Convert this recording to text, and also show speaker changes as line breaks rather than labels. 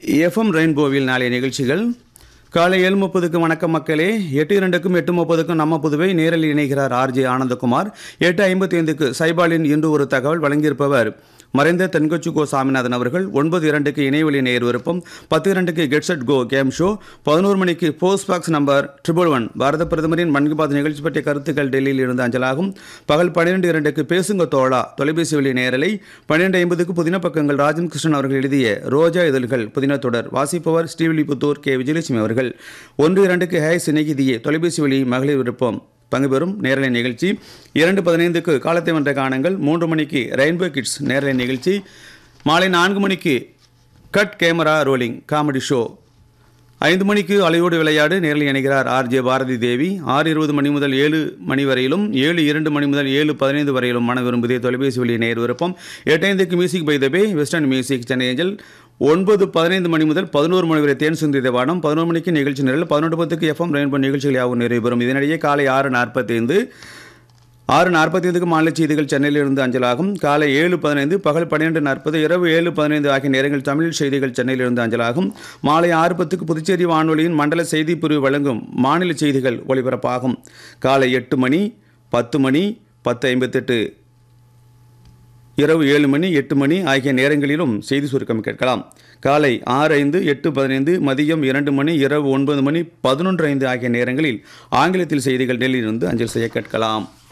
FM ரெயின்போவில் நாளைய நிகழ்ச்சிகள் காலை ஏழு முப்பதுக்கு வணக்கம் மக்களே எட்டு இரண்டுக்கும் எட்டு முப்பதுக்கும் நம்ம புதுவை நேரில் இணைகிறார் ஆர்ஜே ஆனந்தகுமார் எட்டு ஐம்பத்தி ஐந்துக்கு சைபாலின் இன்று ஒரு தகவல் வழங்கியிருப்பவர் மறைந்த தென்கொச்சி கோ சாமிநாதன் அவர்கள் ஒன்பது இரண்டுக்கு இணையவழி நேர் விருப்பம் பத்து இரண்டுக்கு get set go game show பதினோரு மணிக்கு post box number triple one பாரத பிரதமரின் மன் கி பாத் நிகழ்ச்சி பற்றிய கருத்துக்கள் டெல்லியில் இருந்து அஞ்சலாகும் பகல் பன்னிரெண்டு இரண்டுக்கு பேசுங்க தோழா தொலைபேசி வழி நேரலை பன்னிரெண்டு ஐம்பதுக்கு புதின பக்கங்கள் ராஜன் கிருஷ்ணன் அவர்கள் எழுதிய ரோஜா இதழ்கள் புதின தொடர் வாசிப்பவர் ஸ்ரீவில்லிபுத்தூர் கே விஜயலட்சுமி அவர்கள் ஒன்று இரண்டுக்கு ஹே சிநேகிதியே தொலைபேசி வழி மகளிர் விருப்பம் பங்கு பெறும் நேரலை நிகழ்ச்சி இரண்டு பதினைந்துக்கு காலத்தை வென்ற காணங்கள் மூன்று மணிக்கு ரெயின்போ கிட்ஸ் நேரலை நிகழ்ச்சி மாலை நான்கு மணிக்கு cut camera rolling comedy show ஐந்து மணிக்கு அலையோடு விளையாடு நேரில் இணைகிறார் ஆர்ஜே பாரதி தேவி ஆறு இருபது மணி முதல் ஏழு மணி வரையிலும் ஏழு இரண்டு மணி முதல் ஏழு பதினைந்து வரையிலும் மன விரும்புதே தொலைபேசி வழி நேர் விருப்பம் எட்டு ஐந்துக்கு music by the bay western music Chennai angel ஒன்பது பதினைந்து மணி முதல் பதினோரு மணி வரை தேன் சுந்தி தேவானம் பதினோரு மணிக்கு நிகழ்ச்சி நிரல் பதினொன்று பத்துக்கு எஃப்எம் ரெயின்போ நிகழ்ச்சிகள் யாவும் நிறைவு பெறும் இதனிடையே காலை ஆறு நாற்பத்தைந்து ஆறு நாற்பத்தி ஐந்துக்கு மாநில செய்திகள் சென்னையிலிருந்து அஞ்சலாகும் காலை ஏழு பதினைந்து பகல் பன்னிரெண்டு நாற்பது இரவு ஏழு பதினைந்து ஆகிய நேரங்கள் தமிழ் செய்திகள் சென்னையிலிருந்து அஞ்சலாகும் மாலை ஆறு பத்துக்கு புதுச்சேரி வானொலியின் மண்டல செய்திப் பிரிவு வழங்கும் மாநில செய்திகள் ஒலிபரப்பாகும் காலை எட்டு மணி பத்து மணி பத்து ஐம்பத்தெட்டு இரவு ஏழு மணி எட்டு மணி ஆகிய நேரங்களிலும் செய்தி சுருக்கம் கேட்கலாம் காலை ஆறு ஐந்து எட்டு பதினைந்து மதியம் இரண்டு மணி இரவு ஒன்பது மணி பதினொன்று ஐந்து ஆகிய நேரங்களில் ஆங்கிலத்தில் செய்திகள் டெல்லியிலிருந்து அஞ்சல் செய்ய கேட்கலாம்